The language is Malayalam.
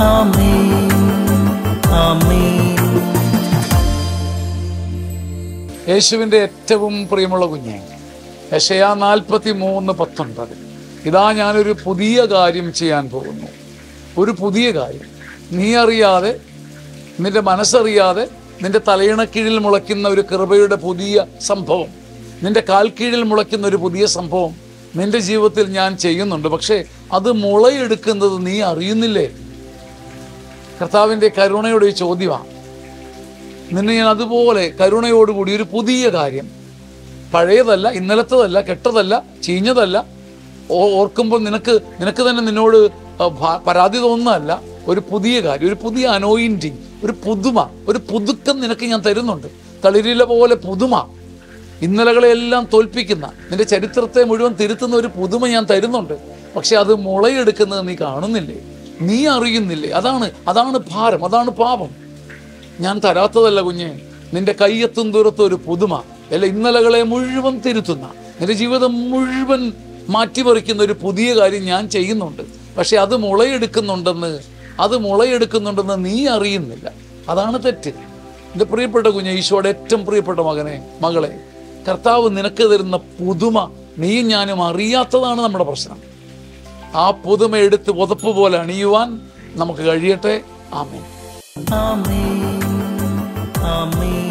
ആമേൻ ആമേൻ യേശുവിൻ്റെ ഏറ്റവും പ്രിയമുള്ള കുഞ്ഞെ യശയാ നാൽപ്പത്തി മൂന്ന് പത്തൊൻപത് ഇതാ ഞാനൊരു പുതിയ കാര്യം ചെയ്യാൻ പോകുന്നു ഒരു പുതിയ കാര്യം നീ അറിയാതെ നിന്റെ മനസ്സറിയാതെ നിന്റെ തലയിണക്കീഴിൽ മുളയ്ക്കുന്ന ഒരു കൃപയുടെ പുതിയ സംഭവം നിന്റെ കാൽക്കീഴിൽ മുളയ്ക്കുന്ന ഒരു പുതിയ സംഭവം നിന്റെ ജീവിതത്തിൽ ഞാൻ ചെയ്യുന്നുണ്ട് പക്ഷേ അത് മുളയെടുക്കുന്നത് നീ അറിയുന്നില്ലേ കർത്താവിൻ്റെ കരുണയുടെ ഒരു ചോദ്യമാണ് നിന്നെ ഞാൻ അതുപോലെ കരുണയോടുകൂടി ഒരു പുതിയ കാര്യം പഴയതല്ല ഇന്നലത്തതല്ല കെട്ടതല്ല ചീഞ്ഞതല്ല ഓ- ഓർക്കുമ്പോൾ നിനക്ക് നിനക്ക് തന്നെ നിന്നോട് ആ, ഭ- പരാതി തോന്നുന്നതല്ല ഒരു പുതിയ കാര്യം ഒരു പുതിയ അനോയിൻറ്റിങ് ഒരു പുതുമ ഒരു പുതുക്കം നിനക്ക് ഞാൻ തരുന്നുണ്ട് തളിരില പോലെ പുതുമ ഇന്നലകളെല്ലാം തോൽപ്പിക്കുന്ന നിന്റെ ചരിത്രത്തെ മുഴുവൻ തിരുത്തുന്ന ഒരു പുതുമ ഞാൻ തരുന്നുണ്ട് പക്ഷെ അത് മുളയെടുക്കുന്നത് നീ കാണുന്നില്ലേ നീ അറിയുന്നില്ലേ അതാണ് അതാണ് ഭാരം അതാണ് പാപം ഞാൻ തരാത്തതല്ല കുഞ്ഞെ നിന്റെ കയ്യെത്തും ദൂരത്ത് ഒരു പുതുമ അല്ല ഇന്നലകളെ മുഴുവൻ തിരുത്തുന്ന നിന്റെ ജീവിതം മുഴുവൻ മാറ്റിമറിക്കുന്ന ഒരു പുതിയ കാര്യം ഞാൻ ചെയ്യുന്നുണ്ട് പക്ഷെ അത് മുളയെടുക്കുന്നുണ്ടെന്ന് അത് മുളയെടുക്കുന്നുണ്ടെന്ന് നീ അറിയുന്നില്ല അതാണ് തെറ്റ് എൻ്റെ പ്രിയപ്പെട്ട കുഞ്ഞെ ഈശോയുടെ ഏറ്റവും പ്രിയപ്പെട്ട മകനെ മകളെ കർത്താവ് നിനക്ക് തരുന്ന പുതുമ നീയും ഞാനും അറിയാത്തതാണ് നമ്മുടെ പ്രശ്നം ആ പുതുമ എടുത്ത് പുതപ്പ് പോലെ അണിയുവാൻ നമുക്ക് കഴിയട്ടെ ആമേൻ ആമേൻ ആമേൻ